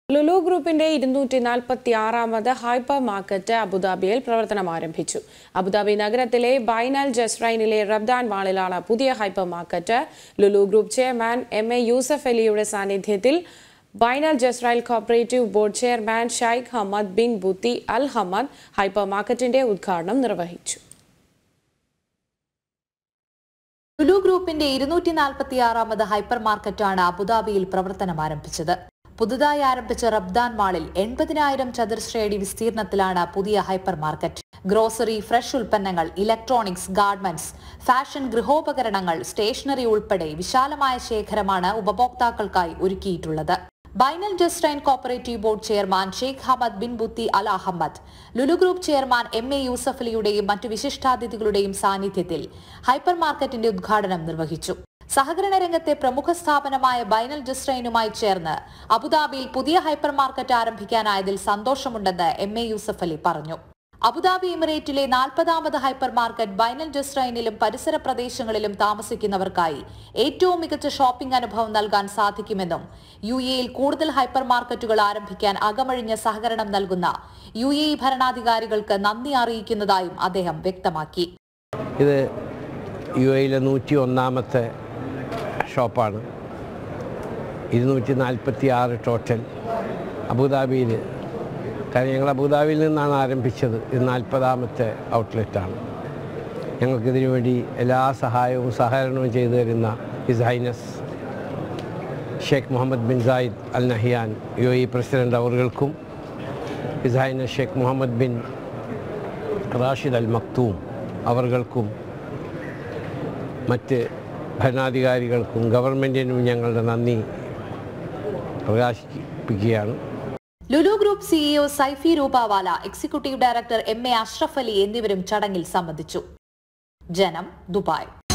ലുലു ഗ്രൂപ്പിന്റെ ഇരുന്നൂറ്റി നാൽപ്പത്തി ആറാമത് ഹൈപ്പർ മാർക്കറ്റ് അബുദാബിയിൽ പ്രവർത്തനം ആരംഭിച്ചു അബുദാബി നഗരത്തിലെ ബൈനൽ ജസ്റൈനിലെ റബ്ദാൻ മാളിലാണ് പുതിയ hyper market Lulu group chairman M A Yusuff അലിയുടെ സാന്നിധ്യത്തിൽ ബൈനൽ ജസ്റൈൽ cooperative board chairman Sheikh Hamad bin Butti Al Hamed hyper മാർക്കറ്റിന്റെ ഉദ്ഘാടനം നിർവഹിച്ചു ലുലു ഗ്രൂപ്പിന്റെ ഇരുന്നൂറ്റി നാൽപ്പത്തി ആറാമത് ഹൈപ്പർ മാർക്കറ്റാണ് അബുദാബിയിൽ പ്രവർത്തനം ആരംഭിച്ചത് പുതുതായി ആരംഭിച്ച റബ്ദാൻ മാളിൽ എൺപതിനായിരം ചതുരശ്രയടി വിസ്തീർണത്തിലാണ് പുതിയ ഹൈപ്പർ മാർക്കറ്റ് ഗ്രോസറി ഫ്രഷ് ഉൽപ്പന്നങ്ങൾ ഇലക്ട്രോണിക്സ് ഗാർമെന്റ്സ് ഫാഷൻ ഗൃഹോപകരണങ്ങൾ സ്റ്റേഷനറി ഉൾപ്പെടെ വിശാലമായ ശേഖരമാണ് ഉപഭോക്താക്കൾക്കായി ഒരുക്കിയിട്ടുള്ളത് ബൈനൽ ജസ്റ്റൈൻ cooperative board chairman Sheikh Hamad bin Butti Al Ahmed Lulu group chairman M A Yusuff അലിയുടെയും മറ്റു വിശിഷ്ടാതിഥികളുടെയും സാന്നിധ്യത്തിൽ ഹൈപ്പർ മാർക്കറ്റിന്റെ ഉദ്ഘാടനം നിർവഹിച്ചു സഹകരണ രംഗത്തെ പ്രമുഖ സ്ഥാപനമായ ബൈനൽ ജസ്ട്രൈനുമായി ചേർന്ന് അബുദാബിയിൽ പുതിയ ഹൈപ്പർ മാർക്കറ്റ് ആരംഭിക്കാനായതിൽ സന്തോഷമുണ്ടെന്ന് എം എ യൂസഫ് അലി പറഞ്ഞു അബുദാബി എമിറേറ്റിലെ നാൽപ്പതാമത് ഹൈപ്പർ മാർക്കറ്റ് ബൈനൽ ജസ്ട്രൈനിലും പരിസര പ്രദേശങ്ങളിലും താമസിക്കുന്നവർക്കായി ഏറ്റവും മികച്ച ഷോപ്പിംഗ് അനുഭവം നൽകാൻ സാധിക്കുമെന്നും യു എയിൽ കൂടുതൽ ഹൈപ്പർ മാർക്കറ്റുകൾ ആരംഭിക്കാൻ അകമഴിഞ്ഞ സഹകരണം നൽകുന്ന യു എ ഇ ഭരണാധികാരികൾക്ക് നന്ദി അറിയിക്കുന്നതായും അദ്ദേഹം വ്യക്തമാക്കി ഇത് യു എയിലെ നൂറ്റി ഒന്നാമത്തെ ഷോപ്പാണ് ഇരുന്നൂറ്റി നാൽപ്പത്തി ആറ് ടോട്ടൽ അബുദാബിയിൽ കാരണം ഞങ്ങൾ അബുദാബിയിൽ നിന്നാണ് ആരംഭിച്ചത് ഇത് നാൽപ്പതാമത്തെ ഔട്ട്ലെറ്റാണ് ഞങ്ങൾക്കിതിനു വേണ്ടി എല്ലാ സഹായവും സഹകരണവും ചെയ്തു തരുന്ന His Highness Sheikh Mohammed bin Zayed Al Nahyan U A president അവർകൾക്കും His Highness Sheikh Mohammed bin Rashid Al Maktoum അവർകൾക്കും മറ്റ് ഭരണാധികാരികൾക്കും ഗവൺമെൻറ്റിനും ഞങ്ങളുടെ നന്ദി പ്രകാശിപ്പിക്കുകയാണ് Lulu group CEO Saifee Rupawala executive director M A Ashraf Ali എന്നിവരും ചടങ്ങിൽ സംബന്ധിച്ചു ജനം ദുബായ്